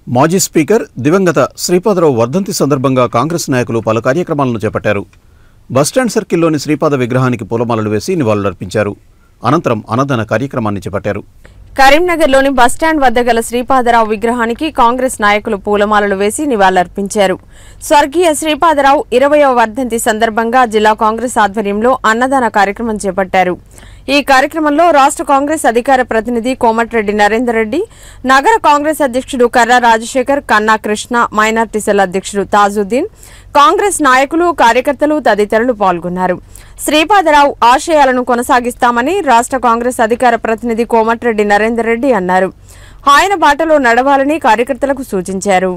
మాజీ స్పీకర్ దివంగత శ్రీపాదరావు వర్ధంతి సందర్భంగా కాంగ్రెస్ నాయకులు పలు కార్యక్రమాలను చేపట్టారు బస్టాండ్ సర్కిల్లోని శ్రీపాద విగ్రహానికి పూలమాలలు వేసి నివాళులర్పించారు అనంతరం అన్నదాన కార్యక్రమాన్ని చేపట్టారు కరీంనగర్లోని బస్టాండ్ వద్ద గల శ్రీపాదరావు విగ్రహానికి కాంగ్రెస్ నాయకులు పూలమాలలు వేసి నివాళులర్పించారు స్వర్గీయ శ్రీపాదరావు ఇరవయవ వర్ధంతి సందర్భంగా జిల్లా కాంగ్రెస్ ఆధ్వర్యంలో అన్నదాన కార్యక్రమం చేపట్టారు ఈ కార్యక్రమంలో రాష్ట్ర కాంగ్రెస్ అధికార ప్రతినిధి కోమటిరెడ్డి నరేందర్ రెడ్డి నగర కాంగ్రెస్ అధ్యక్షుడు కర్రా రాజశేఖర్ కన్నా కృష్ణ మైనార్టీ సెల్ అధ్యక్షుడు తాజుద్దీన్ కాంగ్రెస్ నాయకులు కార్యకర్తలు తదితరులు పాల్గొన్నారు శ్రీపాదరావు ఆశయాలను కొనసాగిస్తామని రాష్ట్ర కాంగ్రెస్ అధికార ప్రతినిధి కోమటిరెడ్డి నరేందర్ రెడ్డి అన్నారు ఆయన బాటలో నడవాలని కార్యకర్తలకు సూచించారు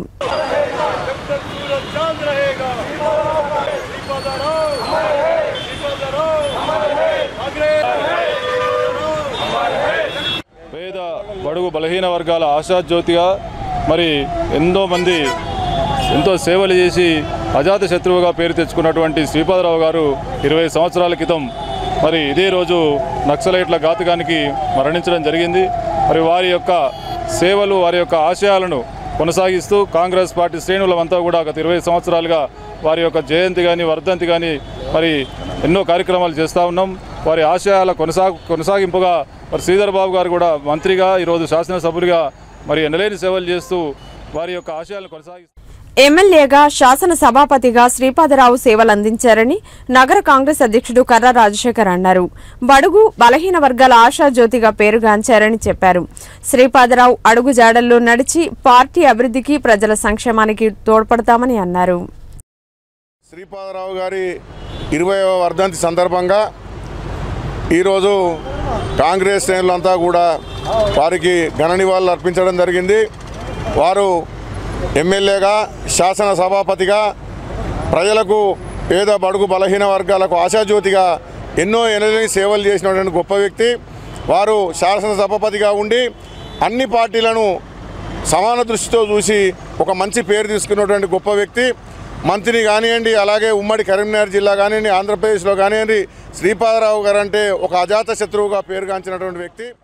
चांद रहेगा పేద బడుగు బలహీన వర్గాల ఆశాజ్యోతిగా మరి ఎంతో మంది ఎంతో సేవలు చేసి అజాత శత్రువుగా పేరు తెచ్చుకున్నటువంటి శ్రీపాదరావు గారు ఇరవై సంవత్సరాల క్రితం మరి ఇదే రోజు నక్సలైట్ల ఘాతుకానికి మరణించడం జరిగింది మరి వారి యొక్క సేవలు వారి యొక్క ఆశయాలను కొనసాగిస్తూ కాంగ్రెస్ పార్టీ శ్రేణులమంతా కూడా గత ఇరవై సంవత్సరాలుగా వారి యొక్క జయంతి కానీ వర్ధంతి కానీ మరి ఎన్నో కార్యక్రమాలు చేస్తూ ఉన్నాం వారి ఆశయాల కొనసాగు కొనసాగింపుగా మరి శ్రీధర్ బాబు గారు కూడా మంత్రిగా ఈరోజు శాసనసభ్యులుగా మరి ఎనలేని సేవలు చేస్తూ వారి యొక్క ఆశయాలను కొనసాగిస్తూ ఎమ్మెల్యేగా శాసన సభాపతిగా శ్రీపాదరావు సేవలు అందించారని నగర కాంగ్రెస్ అధ్యక్షుడు కర్రా రాజశేఖర్ అన్నారు బడుగు బలహీన వర్గాల ఆశాజ్యోతిగా పేరుగాంచారని చెప్పారు శ్రీపాదరావు అడుగు జాడల్లో నడిచి పార్టీ అభివృద్ధికి ప్రజల సంక్షేమానికి తోడ్పడతామని అన్నారు శ్రీపాదరావు గారి ఇరవైవ వర్ధంతి సందర్భంగా ఈరోజు కాంగ్రెస్ శ్రేణులంతా కూడా వారికి ఘన నివాళులు అర్పించడం జరిగింది వారు ఎమ్మెల్యేగా శాసన సభాపతిగా ప్రజలకు పేద బడుగు బలహీన వర్గాలకు ఆశాజ్యోతిగా ఎన్నో ఎనలేని సేవలు చేసినటువంటి గొప్ప వ్యక్తి వారు శాసన సభాపతిగా ఉండి అన్ని పార్టీలను సమాన దృష్టితో చూసి ఒక మంచి పేరు తీసుకున్నటువంటి గొప్ప వ్యక్తి మంత్రిని కానివ్వండి అలాగే ఉమ్మడి కరీంనగర్ జిల్లా కానివ్వండి ఆంధ్రప్రదేశ్లో కానివ్వండి శ్రీపాదరావు గారు అంటే ఒక అజాత శత్రువుగా పేరుగాంచినటువంటి వ్యక్తి